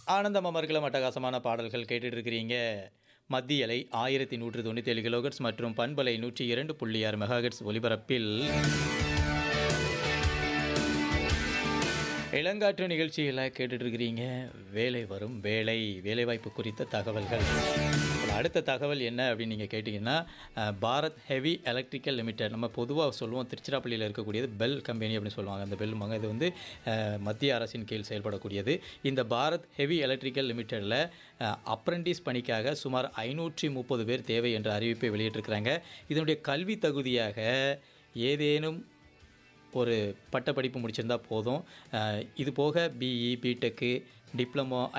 ஆனந்தம் அமர்கலம் அட்டகாசமான பாடல்கள் கேட்டுட்டு இருக்கிறீங்க மத்திய அலை ஆயிரத்தி நூற்று தொண்ணூற்றி ஏழு கிலோகட்ஸ் மற்றும் பண்பலை நூற்றி இரண்டு புள்ளி ஆறு மெகாஹெட்ஸ் ஒலிபரப்பில் இளங்காற்று நிகழ்ச்சியில் கேட்டுட்டு இருக்கிறீங்க வேலை வரும் வேலை வேலைவாய்ப்பு குறித்த தகவல்கள் இப்ப அடுத்த தகவல் என்ன அப்படின்னு நீங்கள் கேட்டிங்கன்னா அஹ், பாரத் ஹெவி எலக்ட்ரிக்கல் லிமிடெட் நம்ம பொதுவாக சொல்லுவோம் திருச்சிராப்பள்ளியில் இருக்கக்கூடியது பெல் கம்பெனி அப்படின்னு சொல்லுவாங்க அந்த பெல் மங்க இது வந்து அஹ், மத்திய அரசின் கீழ் செயல்படக்கூடியது இந்த பாரத் ஹெவி எலக்ட்ரிக்கல் லிமிடெடில் அப்ரண்டிஸ் பணிக்காக சுமார் ஐநூற்றி முப்பது பேர் தேவை என்ற அறிவிப்பை வெளியிட்டிருக்கிறாங்க இதனுடைய கல்வி தகுதியாக ஏதேனும் ஒரு பட்டப்படிப்பு முடிச்சிருந்தா போதும் அஹ், இது போக பிஇ பிடெக்கு டிப்ளமோ